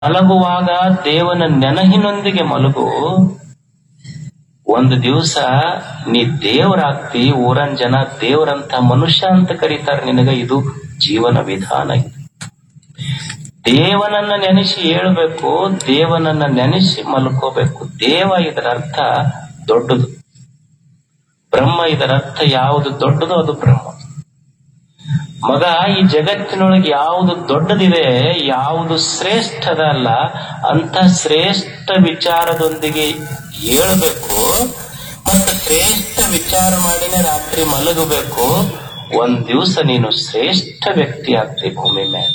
ಮಲಗುವಾಗ ದೇವನ ನೆನಹಿನೊಂದಿಗೆ ಮಲಗು ಒಂದು ದಿವಸ ನೀ ದೇವರಾಗ್ತಿ ಊರನ್ ಜನ ದೇವರಂತ ಮನುಷ್ಯ ಅಂತ ಕರೀತಾರೆ ನಿನಗ ಇದು ಜೀವನ ವಿಧಾನ ಇದು ದೇವನನ್ನ ನೆನೆಸಿ ಏಳ್ಬೇಕು ದೇವನನ್ನ ನೆನೆಸಿ ಮಲ್ಕೋಬೇಕು ದೇವ ಇದರ ಅರ್ಥ ದೊಡ್ಡದು ಬ್ರಹ್ಮ ಇದರ ಅರ್ಥ ಯಾವುದು ದೊಡ್ಡದು ಅದು ಬ್ರಹ್ಮ ಮಗ ಈ ಜಗತ್ತಿನೊಳಗೆ ಯಾವುದು ದೊಡ್ಡದಿದೆ ಯಾವುದು ಶ್ರೇಷ್ಠದ ಅಲ್ಲ ಅಂತ ಶ್ರೇಷ್ಠ ವಿಚಾರದೊಂದಿಗೆ ಏಳಬೇಕು ಮತ್ತು ಶ್ರೇಷ್ಠ ವಿಚಾರ ಮಾಡಿನೇ ರಾತ್ರಿ ಮಲಗಬೇಕು ಒಂದ್ ದಿವಸ ನೀನು ಶ್ರೇಷ್ಠ ವ್ಯಕ್ತಿ ಆಗ್ತಿ ಭೂಮಿ ಮೇಲೆ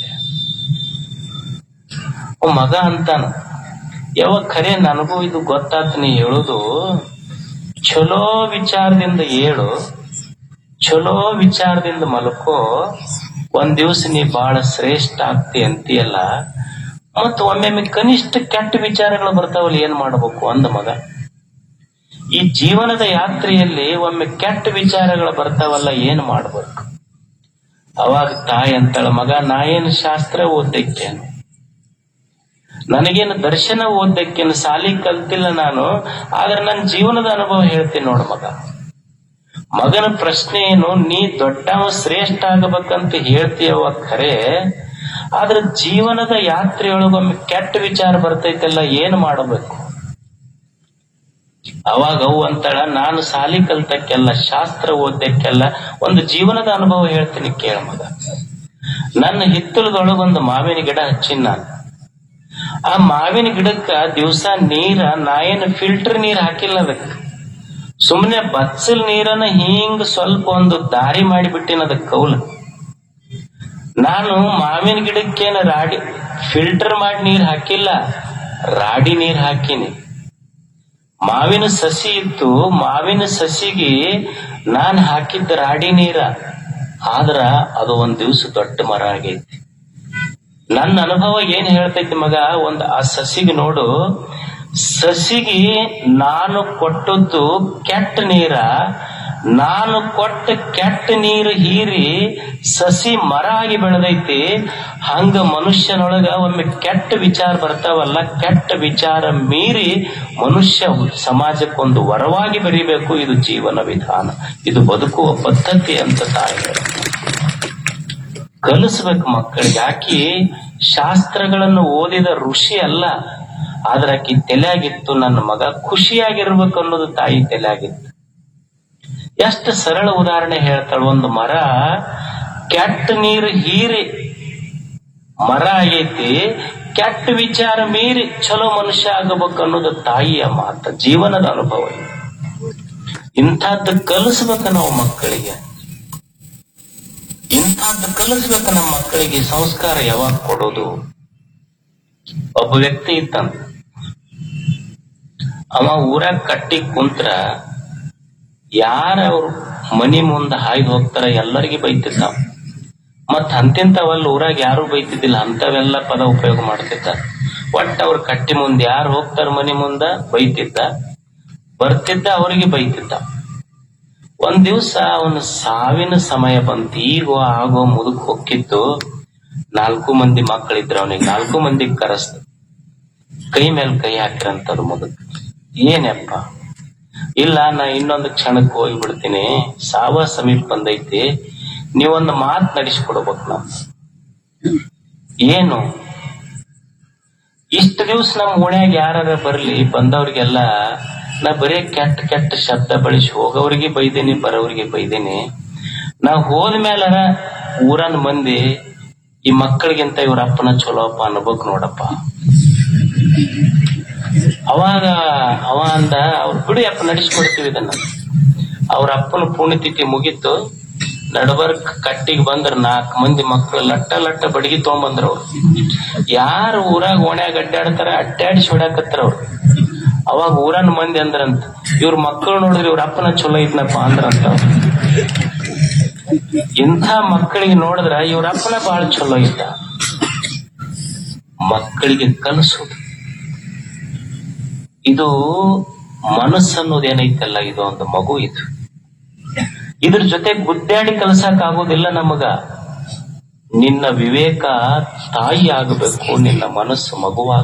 ಅವ್ ಮಗ ಅಂತಾನ ಯಾವಾಗ ಖರೆ ನನಗೂ ಇದು ಗೊತ್ತಾತ್ ನೀ ಹೇಳುದು ಚಲೋ ವಿಚಾರದಿಂದ ಏಳು ಚಲೋ ವಿಚಾರದಿಂದ ಮಲ್ಕೋ ಒಂದ್ ದಿವಸ ನೀ ಬಹಳ ಶ್ರೇಷ್ಠ ಆಗ್ತಿ ಅಂತೀಯಲ್ಲ ಮತ್ ಒಮ್ಮೊಮ್ಮೆ ಕನಿಷ್ಠ ಕೆಟ್ಟ ವಿಚಾರಗಳು ಬರ್ತಾವಲ್ಲ ಏನ್ ಮಾಡ್ಬೇಕು ಅಂದ ಮಗ ಈ ಜೀವನದ ಯಾತ್ರೆಯಲ್ಲಿ ಒಮ್ಮೆ ಕೆಟ್ಟ ವಿಚಾರಗಳು ಬರ್ತಾವಲ್ಲ ಏನ್ ಮಾಡ್ಬೇಕು ಅವಾಗ ತಾಯಿ ಅಂತಾಳ ಮಗ ನಾ ಏನು ಶಾಸ್ತ್ರ ಓದ್ದಕ್ಕೇನು ನನಗೇನು ದರ್ಶನ ಓದ್ದಕ್ಕೇನು ಸಾಲಿ ಕಲ್ತಿಲ್ಲ ನಾನು ಆದ್ರೆ ನನ್ನ ಜೀವನದ ಅನುಭವ ಹೇಳ್ತೀನಿ ನೋಡು ಮಗ ಮಗನ ಪ್ರಶ್ನೆ ಏನು ನೀ ದೊಡ್ಡವ ಶ್ರೇಷ್ಠ ಆಗಬೇಕಂತ ಹೇಳ್ತೀಯವ ಖರೆ ಆದ್ರೆ ಜೀವನದ ಯಾತ್ರೆಯೊಳಗೊಮ್ಮೆ ಕೆಟ್ಟ ವಿಚಾರ ಬರ್ತೈತೆಲ್ಲ ಏನ್ ಮಾಡಬೇಕು ಅವಾಗ ಅವು ಅಂತಾಳ ನಾನು ಸಾಲಿ ಕಲ್ತಕ್ಕೆಲ್ಲ ಶಾಸ್ತ್ರ ಓದಕ್ಕೆಲ್ಲ ಒಂದು ಜೀವನದ ಅನುಭವ ಹೇಳ್ತೀನಿ ಕೇಳ ಮಗ ನನ್ನ ಹಿತ್ತಲದೊಳಗೊಂದು ಮಾವಿನ ಗಿಡ ಹಚ್ಚಿನ ನಾನು ಆ ಮಾವಿನ ಗಿಡಕ್ಕ ದಿವಸ ನೀರ ನಾ ಏನು ಫಿಲ್ಟರ್ ನೀರ್ ಹಾಕಿಲ್ಲ ಅದಕ್ಕೆ ಸುಮ್ಮನೆ ಬಚ್ಚಲ್ ನೀರನ್ನ ಹಿಂಗ್ ಸ್ವಲ್ಪ ಒಂದು ದಾರಿ ಮಾಡಿಬಿಟ್ಟಿನ ಅದಕ್ಕೆ ಕೌಲು ನಾನು ಮಾವಿನ ಗಿಡಕ್ಕೇನು ರಾಡಿ ಫಿಲ್ಟರ್ ಮಾಡಿ ನೀರ್ ಹಾಕಿಲ್ಲ ರಾಡಿ ನೀರ್ ಹಾಕಿನಿ ಮಾವಿನ ಸಸಿ ಇತ್ತು ಮಾವಿನ ಸಸಿಗೆ ನಾನ್ ಹಾಕಿದ್ದ ರಾಡಿ ನೀರ ಆದ್ರ ಅದು ಒಂದ್ ದಿವ್ಸ ದೊಡ್ಡ ಮರ ಆಗೈತಿ ನನ್ನ ಅನುಭವ ಏನ್ ಹೇಳ್ತೈತಿ ಮಗ ಒಂದ್ ಆ ಸಸಿಗೆ ನೋಡು ಸಸಿಗೆ ನಾನು ಕೊಟ್ಟದ್ದು ಕೆಟ್ಟ ನೀರ ನಾನು ಕೊಟ್ಟ ಕೆಟ್ಟ ನೀರು ಹೀರಿ ಸಸಿ ಮರ ಆಗಿ ಬೆಳೆದೈತಿ ಹಂಗ ಮನುಷ್ಯನೊಳಗ ಒಮ್ಮೆ ಕೆಟ್ಟ ವಿಚಾರ ಬರ್ತಾವಲ್ಲ ಕೆಟ್ಟ ವಿಚಾರ ಮೀರಿ ಮನುಷ್ಯ ಸಮಾಜಕ್ಕೊಂದು ವರವಾಗಿ ಬೆರಿಬೇಕು ಇದು ಜೀವನ ವಿಧಾನ ಇದು ಬದುಕುವ ಪದ್ಧತಿ ಅಂತ ತಾಯಿ ಹೇಳ್ತಾರೆ. ಕಲಿಸ್ಬೇಕು ಮಕ್ಕಳಿಗೆ ಆಕಿ ಶಾಸ್ತ್ರಗಳನ್ನು ಓದಿದ ಋಷಿ ಅಲ್ಲ ಆದ್ರೆ ಆಕಿ ತಲೆಯಾಗಿತ್ತು ನನ್ನ ಮಗ ಖುಷಿಯಾಗಿರ್ಬೇಕು ಅನ್ನೋದು ತಾಯಿ ತಲೆಯಾಗಿತ್ತು ಎಷ್ಟು ಸರಳ ಉದಾಹರಣೆ ಹೇಳ್ತಾಳ ಒಂದು ಮರ ಕೆಟ್ಟ ನೀರು ಹೀರಿ ಮರ ಆಗೈತಿ ಕೆಟ್ಟ ವಿಚಾರ ಮೀರಿ ಚಲೋ ಮನುಷ್ಯ ಆಗಬೇಕು ಅನ್ನೋದು ತಾಯಿಯ ಮಾತ ಜೀವನದ ಅನುಭವ ಇದು. ಇಂಥದ್ದು ಕಲಿಸ್ಬೇಕು ನಾವು ಮಕ್ಕಳಿಗೆ ಇಂಥದ್ದು ಕಲಿಸ್ಬೇಕು ನಮ್ಮ ಮಕ್ಕಳಿಗೆ ಸಂಸ್ಕಾರ ಯಾವಾಗ ಕೊಡೋದು ಒಬ್ಬ ವ್ಯಕ್ತಿ ಇತ್ತಂತ ಅವ ಊರಾಗ ಕಟ್ಟಿ ಕುಂತ್ರ ಯಾರ ಅವ್ರ ಮನಿ ಮುಂದ ಹಾಯ್ದು ಹೋಗ್ತಾರ ಎಲ್ಲರಿಗೂ ಬೈತಿದ್ದ ಮತ್ ಅಂತಿಂತವಲ್ಲ ಊರಾಗ ಯಾರು ಬೈತಿದ್ದಿಲ್ಲ ಅಂತವೆಲ್ಲ ಪದ ಉಪಯೋಗ ಮಾಡ್ತಿದ್ದ ಒಟ್ಟ ಅವ್ರ ಕಟ್ಟಿ ಮುಂದೆ ಯಾರು ಹೋಗ್ತಾರ ಮನಿ ಮುಂದ ಬೈತಿದ್ದ ಬರ್ತಿದ್ದ ಅವರಿಗೆ ಬೈತಿದ್ದ ಒಂದ್ ದಿವ್ಸ ಅವನ ಸಾವಿನ ಸಮಯ ಬಂತು ಈಗ ಆಗೋ ಮುದುಕ್ ಹೊಕ್ಕಿತ್ತು ನಾಲ್ಕು ಮಂದಿ ಮಕ್ಕಳಿದ್ರು ಅವನಿಗೆ ನಾಲ್ಕು ಮಂದಿ ಕರೆಸ್ತ ಕೈ ಮೇಲೆ ಕೈ ಹಾಕಿರಂತವ್ರು ಮುದುಕ್ ಏನಪ್ಪ ಇಲ್ಲ ನಾ ಇನ್ನೊಂದು ಕ್ಷಣಕ್ಕೆ ಹೋಗಿ ಬಿಡ್ತೀನಿ ಸಾವ ಸಮೀಪ ಬಂದೈತಿ ನೀವೊಂದು ಮಾತ್ ನಡೆಸ್ಕೊಡ್ಬೇಕು ನಾವು ಏನು ಇಷ್ಟ ದಿವ್ಸ ನಮ್ ಓಣ್ಯಾಗ ಯಾರ ಬರ್ಲಿ ಬಂದವ್ರಿಗೆಲ್ಲ ನಾ ಬರೀ ಕೆಟ್ಟ ಕೆಟ್ಟ ಶಬ್ದ ಬಳಸಿ ಹೋಗೋರಿಗೆ ಬೈದೇನಿ ಬರೋರಿಗೆ ಬೈದೇನಿ ನಾ ಹೋದ್ಮೇಲರ ಊರನ್ ಮಂದಿ ಈ ಮಕ್ಕಳಿಗಿಂತ ಇವ್ರ ಅಪ್ಪನ ಚಲೋ ಅಪ್ಪ ಅನ್ಬೇಕು ನೋಡಪ್ಪ ಅವಾಗ ಅವ ಅಂದ ಅವ್ರ ಬಿಡಿ ಅಪ್ಪ ನಡೆಸ್ಕೊಡ್ತೀವಿ ಇದನ್ನ ಅವ್ರ ಅಪ್ಪನ ಪುಣ್ಯತಿಥಿ ಮುಗೀತು ನಡಬರ್ಕ್ ಕಟ್ಟಿಗೆ ಬಂದ್ರ ನಾಲ್ಕು ಮಂದಿ ಮಕ್ಕಳು ಲಟ್ಟ ಲಟ್ಟ ಬಡಗಿ ತಗೊಂಬಂದ್ರ ಅವ್ರು ಯಾರು ಊರಾಗ ಓಣ್ಯಾಗ ಅಡ್ಡಾಡ್ತಾರ ಅಡ್ಡಾಡಿಸಿ ಹೊಡ್ಯಾಕತ್ತಾರ ಅವ್ರು ಅವಾಗ ಊರನ್ ಮಂದಿ ಅಂದ್ರಂತ ಇವ್ರ ಮಕ್ಕಳು ನೋಡಿದ್ರೆ ಇವ್ರ ಅಪ್ಪನ ಚಲೋ ಇದ್ನಪ್ಪ ಅಂದ್ರಂತ ಅವ್ರು. ಇಂಥ ಮಕ್ಕಳಿಗೆ ನೋಡಿದ್ರ ಇವ್ರ ಅಪ್ಪನ ಬಹಳ ಚಲೋ ಇದ್ದ ಮಕ್ಕಳಿಗೆ ಕಲಿಸೋದು ಇದು ಮನಸ್ಸನ್ನೋದು ಏನೈತಲ್ಲ ಇದು ಒಂದು ಮಗು ಇದು ಇದ್ರ ಜೊತೆ ಗುದ್ದಾಡಿ ಕಲ್ಸಕ್ ಆಗೋದಿಲ್ಲ ನಮಗ ನಿನ್ನ ವಿವೇಕ ತಾಯಿ ಆಗಬೇಕು ನಿನ್ನ ಮನಸ್ಸು ಮಗುವಾಗ